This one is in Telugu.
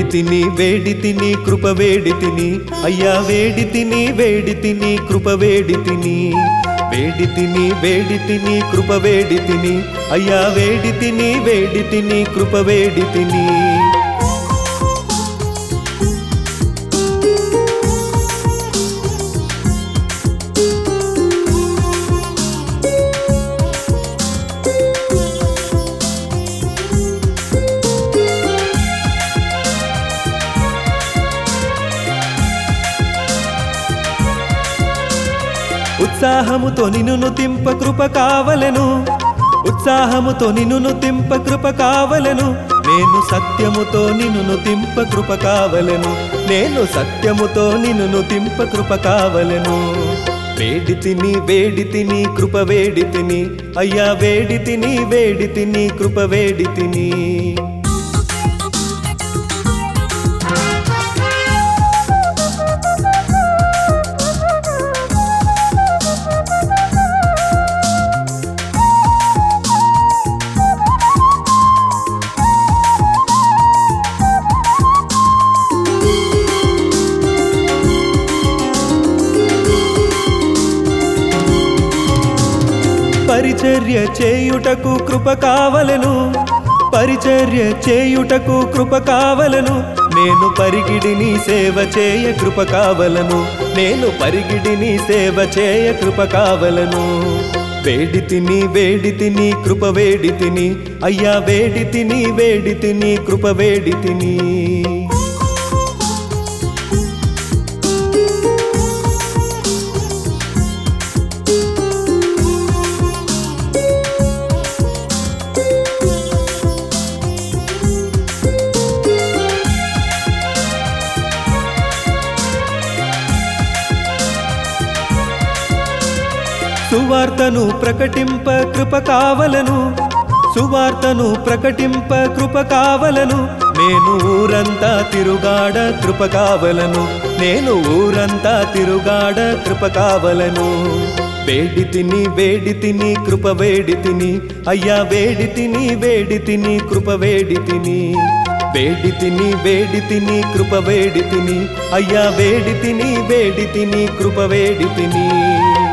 తిని వేడి తిని కృప వేడి తిని అయ్యా వేడి తిని వేడి తిని కృప వేడి తిని వేడి తిని వేడి తిని కృప వేడి తిని అయ్యా వేడి తిని వేడి తిని కృప వేడి తిని ఉత్సాహముతో నిన్ను తింప కృప కావలెను ఉత్సాహముతో నిన్ను తింప కృప కావలెను నేను సత్యముతో నిన్ను తింప కృప కావలెను నేను సత్యముతో నిన్ను తింప కృప కావలెను వేడి తిని వేడి తిని కృప వేడి తిని అయ్యా వేడి తిని వేడి తిని కృప వేడి తిని పరిచర్య చేయుటకు కృప కావలెను పరిచర్య చేయుటకు కృప కావలెను నేను పరిగిడిని సేవ చేయ కృప కావలను నేను పరిగిడిని సేవ చేయ కృప కావలను వేడి తిని వేడి తిని కృప వేడి తిని అయ్యా వేడి తిని వేడి తిని కృప వేడి తిని సువార్తను ప్రకటింప కృప కావలను సువార్తను ప్రకటింప కృప కావలను నేను ఊరంతా తిరుగాడ కృప కావలను నేను ఊరంతా తిరుగాడ కృప కావలను వేడి తిని వేడి తిని కృప వేడి తిని అయ్యా వేడి తిని వేడి తిని కృప వేడి తిని వేడి తిని వేడి తిని కృప వేడి తిని అయ్యా వేడి తిని వేడి తిని కృప వేడి తిని